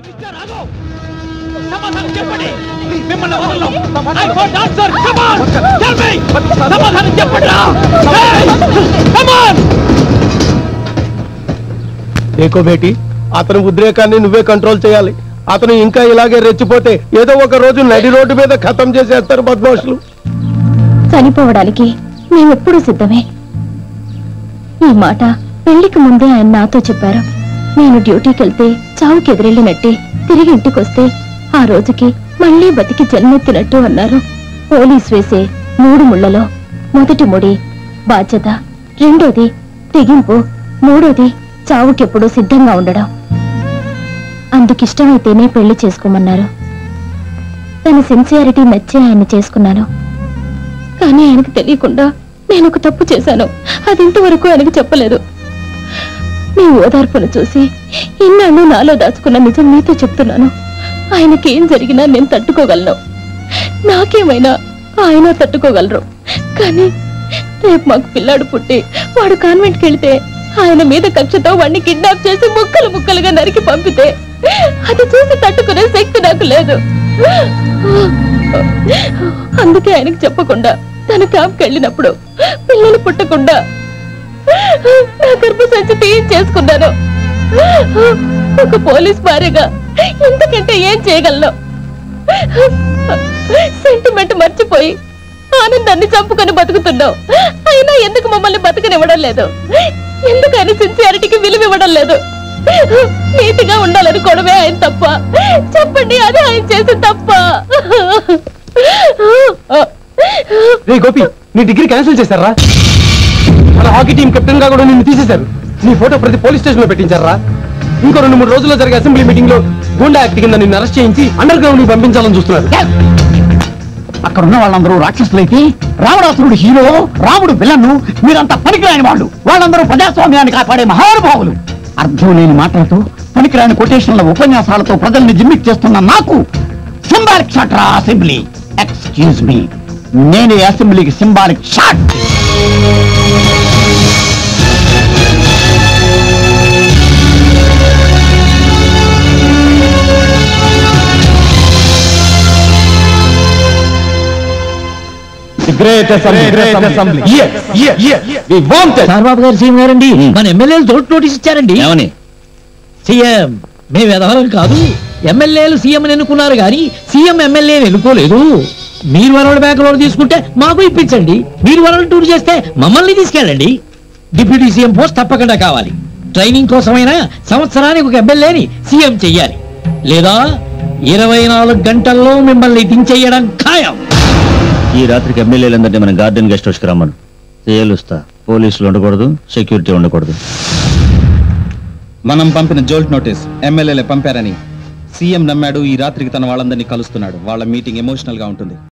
mister Raghav సమాధానం చెప్పండి మిమ్మల్ని వదలను I want answer come on tell me సమాధానం చెప్పండి రా కమ్ ఆన్ దేకో బేటి అతని ఉద్రేకాన్ని నువ్వే కంట్రోల్ చేయాలి అతను ఇంకా ఇలాగే రెచ్చిపోతే ఏదో ఒక రోజు నడి రోడ్డు మీద ఖతం చేసేస్తారు బద్మాషులు చనిపోవడానికి మేమెప్పుడూ సిద్ధమే ఈ మాట పెళ్లికి ముందే ఆయన నాతో చెప్పారు నేను డ్యూటీకి వెళ్తే చావుకి ఎదురెళ్ళినట్టే తిరిగి ఇంటికొస్తే ఆ రోజుకి మళ్ళీ బతికి జన్మెత్తినట్టు అన్నారు పోలీస్ వేసే మూడు ముళ్లలో మొదటి ముడి బాధ్యత రెండోది తెగింపు మూడోది చావుకెప్పుడు సిద్ధంగా ఉండడం అందుకిష్టమైతేనే పెళ్లి చేసుకోమన్నారు తన సిన్సియారిటీ నచ్చే ఆయన్ని చేసుకున్నాను కానీ ఆయనకు తెలియకుండా నేను ఒక తప్పు చేశాను అది ఇంతవరకు ఆయనకు చెప్పలేదు మీ ఓదార్పును చూసి ఇన్నాళ్ళు నాలో దాచుకున్న నిజం మీతో చెప్తున్నాను ఆయనకి ఏం జరిగినా నేను తట్టుకోగలను నాకేమైనా ఆయన తట్టుకోగలరు కానీ రేపు మాకు పిల్లాడు పుట్టి వాడు కాన్వెంట్కి వెళితే ఆయన మీద కక్షతో వాడిని కిడ్నాప్ చేసి ముక్కలు ముక్కలుగా నరికి పంపితే అది చూసి తట్టుకునే శక్తి నాకు లేదు అందుకే ఆయనకు చెప్పకుండా తన క్యాంప్కి వెళ్ళినప్పుడు పిల్లలు పుట్టకుండా నా గర్భసంచి తీయించేసుకున్నాను ఒక పోలీస్ భార్యగా ఇంతకంటే ఏం చేయగలను సెంటిమెంట్ మర్చిపోయి ఆనందాన్ని చంపుకొని బతుకుతున్నావు అయినా ఎందుకు మమ్మల్ని బతకనివ్వడం లేదు ఎందుకు ఆయన సిన్సియారిటీకి విలువ ఇవ్వడం లేదు నీతిగా ఉండాలనుకోవడమే ఆయన తప్ప చెప్పండి అది ఆయన చేసిన తప్ప రే గోపి నీ డిగ్రీ క్యాన్సిల్ చేశారా మన హాకీ టీం కెప్టెన్ గా కూడా నిన్ను తీసేశారు నీ ఫోటో ప్రతి పోలీస్ స్టేషన్ లో పెట్టించారా ఇంకో రెండు మూడు రోజుల్లో జరిగే అసెంబ్లీ మీటింగ్ లో గూండా యాక్ట్ కింద నిన్ను అరెస్ట్ చేయించి అండర్ గ్రౌండ్ ని పంపించాలని చూస్తున్నారు అక్కడ ఉన్న వాళ్ళందరూ రాక్షసులైతే రావణాసురుడు హీరో రాముడు విలన్ను మీరంతా పనికిరాని వాళ్ళు వాళ్ళందరూ ప్రజాస్వామ్యాన్ని కాపాడే మహానుభావులు అర్థం లేని మాటలతో పనికిరాని కొటేషన్ల ఉపన్యాసాలతో ప్రజల్ని జిమ్మిక్ చేస్తున్న నాకు సింబాలిక్ షాట్ రా అసెంబ్లీ ఎక్స్క్యూజ్ మీ నేను ఈ అసెంబ్లీకి సింబాలిక్ షాట్ చంద్రబాబు గారు సీఎం గారండి మన ఎమ్మెల్యేలు తోటి నోటీస్ ఇచ్చారండి ఏమని సీఎం మేము ఎదవలం కాదు ఎమ్మెల్యేలు సీఎం ఎన్నుకున్నారు కానీ సీఎం ఎమ్మెల్యేని ఎన్నుకోలేదు మీరు వరల్డ్ బ్యాంక్ లోన్ తీసుకుంటే మాకు ఇప్పించండి మీరు వరల్డ్ టూర్ చేస్తే మమ్మల్ని తీసుకెళ్ళండి డిప్యూటీ సీఎం పోస్ట్ తప్పకుండా కావాలి ట్రైనింగ్ కోసమైనా సంవత్సరానికి ఒక ఎమ్మెల్యేని సీఎం చెయ్యాలి లేదా ఇరవై నాలుగు గంటల్లో మిమ్మల్ని దించేయడం ఖాయం ఈ రాత్రికి ఎమ్మెల్యేలందరినీ మన గార్డెన్ గెస్ట్ హౌస్కి రమ్మను తేలుస్తా పోలీసులు ఉండకూడదు సెక్యూరిటీ ఉండకూడదు మనం పంపిన జోల్ట్ నోటీస్ ఎమ్మెల్యేలే పంపారని సీఎం నమ్మాడు ఈ రాత్రికి తన వాళ్ళందరినీ కలుస్తున్నాడు వాళ్ళ మీటింగ్ ఎమోషనల్ గా ఉంటుంది